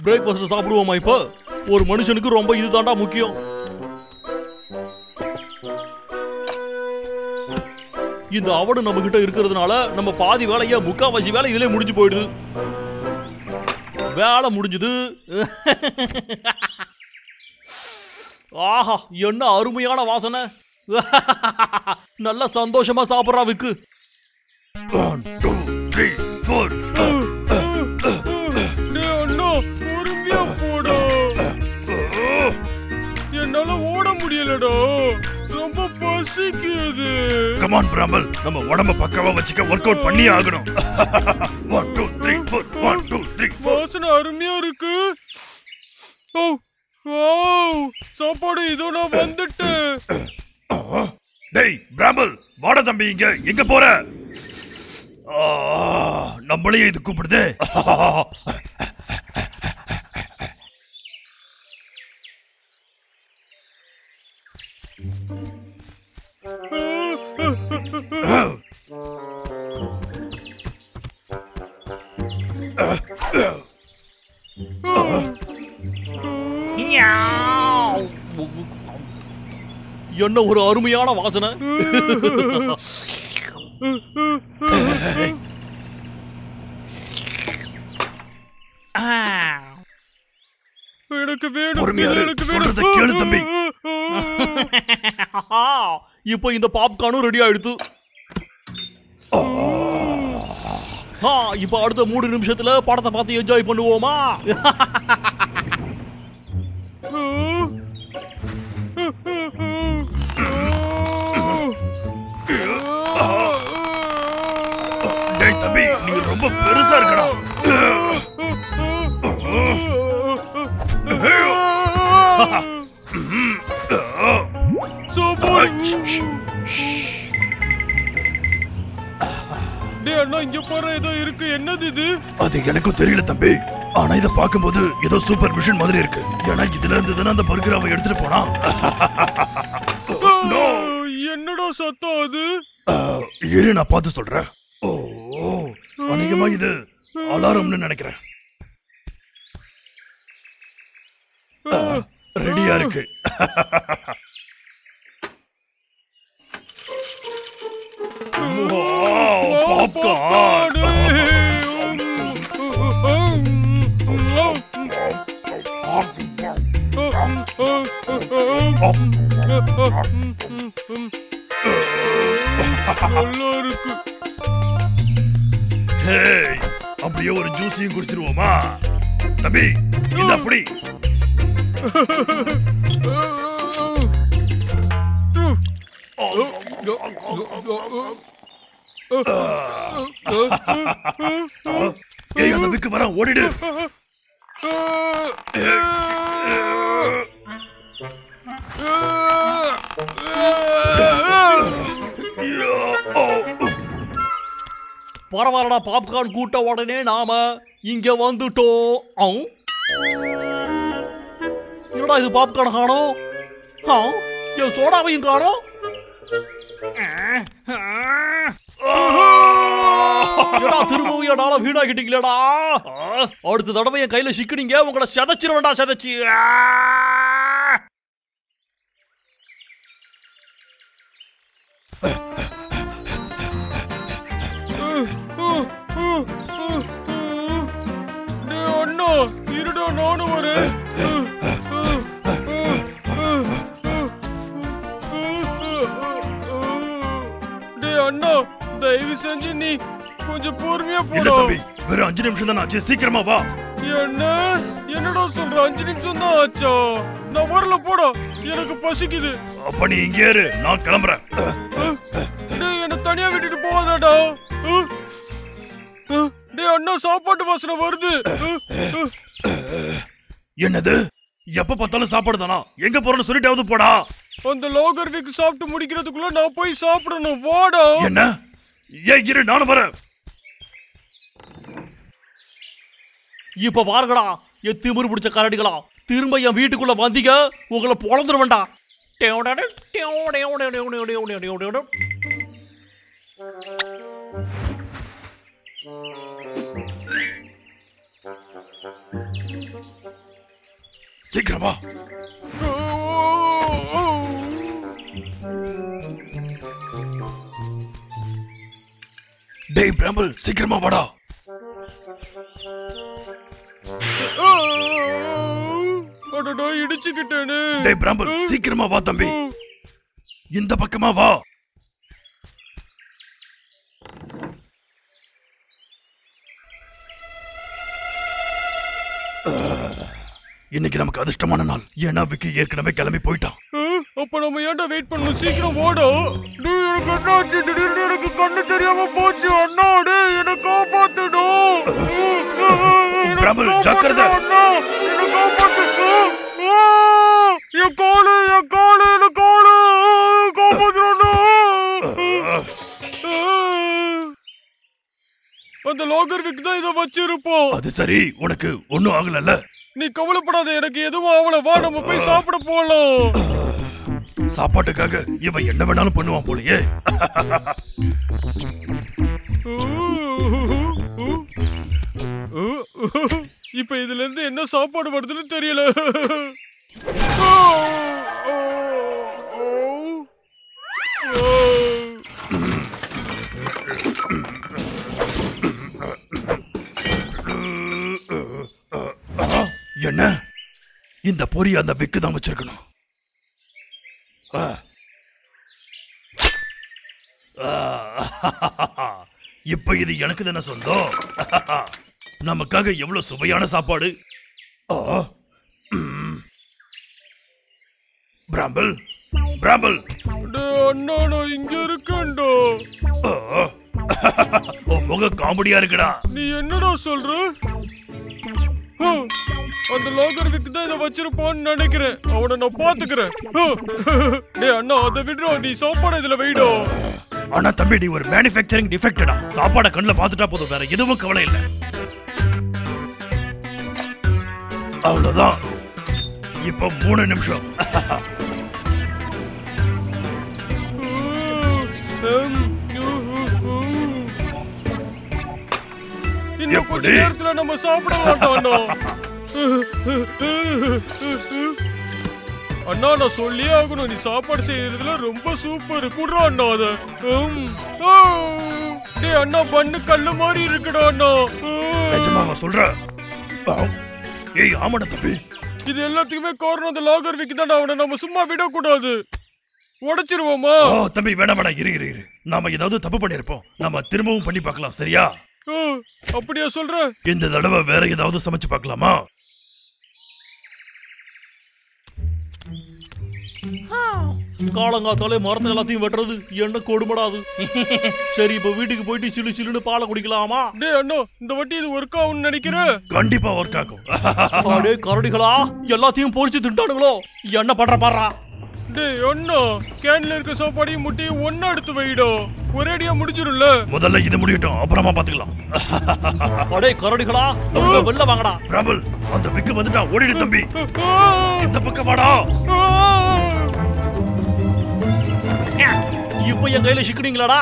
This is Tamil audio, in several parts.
பிரேக்ஃபாஸ்ட் சாப்பிடுவோமா இப்போ ஒரு மனுஷனுக்கு ரொம்ப இதுதான்டா முக்கியம் இந்த அவடு நம்ம கிட்ட இருக்கிறதுனால நம்ம பாதி வேலைய முக்காவாசி வேலை இதுலயே முடிஞ்சு போயிடுது வேலை முடிஞ்சது ஆஹா என்ன அருமையான வாசனை நல்ல சந்தோஷமா சாப்பிட்றா விக்கு ஒன் டூ த்ரீ ஃபோர் டேய் அண்ணா பொறுமையா போடா என்னால ஓட முடியலடா ரொம்ப பசிக்குது கமான் பிராமல் நம்ம உடம்ப பக்காவா வச்சுக்க ஒர்க் அவுட் பண்ணி ஆகணும் one two three four one two three four வாசனை அருமையா இருக்கு ஓ வாவ் சாப்பாடு இதோ நான் வந்துட்டேன் டேய் பிராமல் வாட தம்பி இங்க எங்க போற ஆ, நம்மளையே இது கூப்பிடுதே என்ன ஒரு அருமையான வாசனை எனக்கு வேணும் பொறுமையா இரு. எனக்கு சொல்றத வேணும் கேளு தம்பி. இப்போ இந்த பாப்கார்னும் ரெடி ஆயிடுத்து ஆ, இப்போ அடுத்த மூணு நிமிஷத்துல படத்தை பார்த்து என்ஜாய் பண்ணுவோமா டேய் தம்பி நீ ரொம்ப பெருசா இருக்கடா டேய் அண்ணா இங்க பாரு ஏதோ இருக்கு என்னது இது அது எனக்கும் தெரியல தம்பி ஆனா இத பாக்கும்போது ஏதோ சூப்பர் மிஷின் மாதிரி இருக்கு ஏன்னா இதுல இருந்து தானே அந்த பர்கர் அவன் எடுத்துட்டு போனா No. என்னடா சத்தம் அது ஆ, இரு நான் பார்த்து சொல்றேன் ஓ ஓ, அநேகமா இது அலாரம்னு நினைக்கிறேன் ரெடியா இருக்கு பாப்கார்ன் நல்லா இருக்கு ஹேய் அப்படியே ஒரு ஜூஸையும் குடிச்சிருவோமா தம்பி இது அப்படி ஏய் அந்த விக்கு வர ஓடிடு பரவாயில்லடா பாப்கார்ன் கூட்ட உடனே நாம இங்க வந்துட்டோம் ஆ? என்னடா இது பாப்கார்ன் காணோம் ஆ? என் சோடாவையும் காணோம் ஏடா திரும்பவும் என்னால வீணாக்கிட்டீங்களேடா ஆ, அடுத்த தடவை என் கையில சிக்கினீங்க உங்களை செதைச்சிருவேன்டா செதைச்சு ஆ! டேய் அண்ணா இருடா நானும் வரேன் டேய் அண்ணா தயவு செஞ்சு நீ கொஞ்சம் பொறுமையா இல்ல போடா தம்பி வெறும் அஞ்சு நிமிஷம் தான் ஆச்சு சீக்கிரமா வா என்ன என்னடா சொல்ற அஞ்சு நிமிஷம் தான் ஆச்சா நான் வரல போடா எனக்கு பசிக்குது அப்ப நீ இங்கே இரு நான் கிளம்புறேன் டேய் என்ன தனியா விட்டுட்டு போவாதடா அஹ். அஹ். டேய் அண்ணா சாப்பாட்டு வாசனை வருது அஹ். அஹ். என்னது எப்ப பார்த்தாலும் சாப்பாடு தானா எங்க போறேன்னு சொல்லிட்டாவது போடா அந்த லோகர் வீக் சாப்பிட்டு முடிக்கிறதுக்குள்ள நான் போய் சாப்பிடணும் வாடா என்ன ஏன் இரு நானும் வரேன் இப்ப பாருங்கடா என் திமிரு பிடிச்ச கரடிகளா திரும்ப என் வீட்டுக்குள்ள வந்தீங்க உங்களை பொழந்துருவேன்டா சீக்கிரம் வா டேய் பிராம்பிள் சீக்கிரமா வாடா அடடா இடிச்சுக்கிட்டேனே டேய் பிராம்பிள் சீக்கிரமா வா தம்பி இந்த பக்கமா வா இன்னைக்கு நமக்கு அதிர்ஷ்டமான நாள் ஏன்னா விக்கி ஏற்கனவே கிளம்பி போயிட்டான் ஆ, அப்ப நம்ம ஏன்டா வெயிட் பண்ணணும் சீக்கிரம் ஓடா டேய் எனக்கு என்னாச்சு திடீர்னு எனக்கு கண்ணு தெரியாம போச்சு அண்ணா டேய் என்ன காப்பாத்துடும் பிராமல், ஜாக்கிரதை. என்ன காப்பாத்து ஆ, என் காலு என் காலு என் காலு காப்பாத்துறா அந்த லாகர் விக் தான் இதை வச்சிருப்போம் அது சரி உனக்கு ஒண்ணும் ஆகலல்ல நீ கவலைப்படாத எனக்கு எதுவும் ஆகல வா நம்ம போய் சாப்பிட போலாம் சாப்பாட்டுக்காக இவன் என்ன வேணாலும் பண்ணுவான் போலயே இப்ப இதுல இருந்து என்ன சாப்பாடு வருதுன்னு தெரியல என்ன இந்த பொரி அந்த விக்கு தான் வச்சிருக்கணும் ஆ. ஆ. இப்ப இது எனக்கு தானே சொந்தம் நமக்காக எவ்வளவு சுவையான சாப்பாடு ஆ. ம். பிராம்பிள் பிராம்பிள் டேய் அண்ணா நான் இங்க இருக்கேன்டா ஆ. உன் முக காமெடியா இருக்குடா நீ என்னடா சொல்ற ஆ, அந்த லாகர் விக்கு தான் இதை வச்சிருப்பான்னு நினைக்கிறேன் அவனை நான் பாத்துக்கிறேன் ஆ. டேய் அண்ணா அதை விடுறா நீ சாப்பாடு இதுல வைடா ஆனா தம்பி நீ ஒரு மேனுஃபேக்சரிங் டிஃபெக்டடா சாப்பாட கண்ணுல பார்த்துட்டா போதும் வேற எதுவும் கவலை இல்ல அவ்வளவுதான் இப்ப மூணு நிமிஷம் இன்னும் கொஞ்ச எப்படி? நேரத்துல நம்ம சாப்பிட மாட்டோம் அண்ணா அண்ணா நான் சொல்லியே ஆகணும் நீ சாப்பாடு செய்யறதுல ரொம்ப சூப்பர் குடுறா அண்ணா அத உம். ஆ. டேய் அண்ணா பண்ணு கல்லு மாதிரி இருக்குடா அண்ணா ஆ. நிஜமாவா சொல்ற ஆ. ஏய் ஆமாடா தம்பி இது எல்லாத்துக்குமே காரணம் அந்த லாகர் விக்கு தான் அவனை நம்ம சும்மா விடக்கூடாது உடைச்சிருவோமா ஓ தம்பி வேணாம் வேணாம் இரு இரு இரு நாம ஏதாவது தப்பு பண்ணிருப்போம் நாம திரும்பவும் பண்ணி பார்க்கலாம் சரியா ஆ, அப்படியா சொல்ற இந்த தடவை வேற ஏதாவது சமைச்சு பார்க்கலாமா காலங்காத்தாலே மரத்தை எல்லாத்தையும் வெட்டுறது என்ன கொடுமடாது சரி இப்ப வீட்டுக்கு போயிட்டு சிலு சிலுன்னு பாலை குடிக்கலாமா டேய் அண்ணா இந்த வாட்டி இது ஒர்க் ஆகும்னு நினைக்கிறேன் கண்டிப்பா ஒர்க் ஆகும் அடே கரடிகளா எல்லாத்தையும் பொறிச்சு திண்டானுங்களோ என்ன பண்ற பாடுறா டேய் அண்ணா கேன்ல இருக்க சாப்பாடையும் முட்டையும் ஒண்ணா எடுத்து வைடா ஒரேடியா முடிஞ்சிரும்ல முதல்ல இது முடியட்டும் அப்புறமா பாத்துக்கலாம் அடே கரடிகளா நம்ம வெளில வாங்கடா பிரபல் அந்த விக்கு வந்துட்டான் ஓடிடு தம்பி ஆ! இந்த பக்கம் வாடா ஆ! இப்ப என் கையில சிக்கினீங்களாடா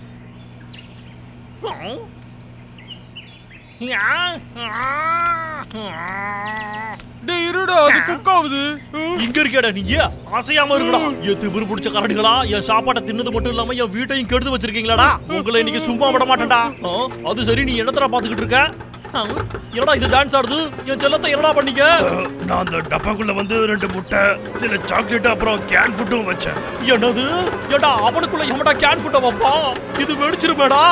டேய் இருடா அது குக் ஆகுது ஆ! இங்க இருக்கேடா நீ ஏன் அசையாம இருக்கடா என் திமிரு பிடிச்ச கரடிகளா என் சாப்பாட்டை தின்னது மட்டும் இல்லாம என் வீட்டையும் கெடுத்து வச்சிருக்கீங்களாடா உங்களை இன்னைக்கு சும்மா விட மாட்டேன்டா ஆ, அது சரி நீ என்னத்தடா பாத்துக்கிட்டு இருக்க ஆ, என்னடா இது டான்ஸ் ஆடுது என் செல்லத்தை என்னடா பண்ணீங்க அஹ், நான் அந்த டப்பாக்குள்ள வந்து ரெண்டு முட்டை சில சாக்லேட் அப்புறம் கேன் ஃபுட்டும் வச்சேன் என்னது ஏடா அவனுக்குள்ள எவன்டா கேன் ஃபுட்ட வைப்பா இது வெடிச்சிருமேடா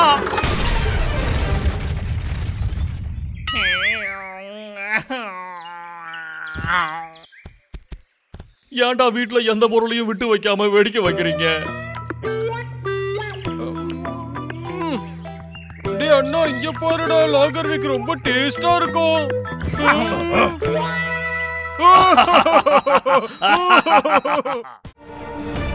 ஏன்டா வீட்ல எந்த பொருளையும் விட்டு வைக்காம வெடிக்க வைக்கிறீங்க டேய் அண்ணா இங்க பாருடா லாகர் விக் ரொம்ப டேஸ்டா இருக்கும் ஆ!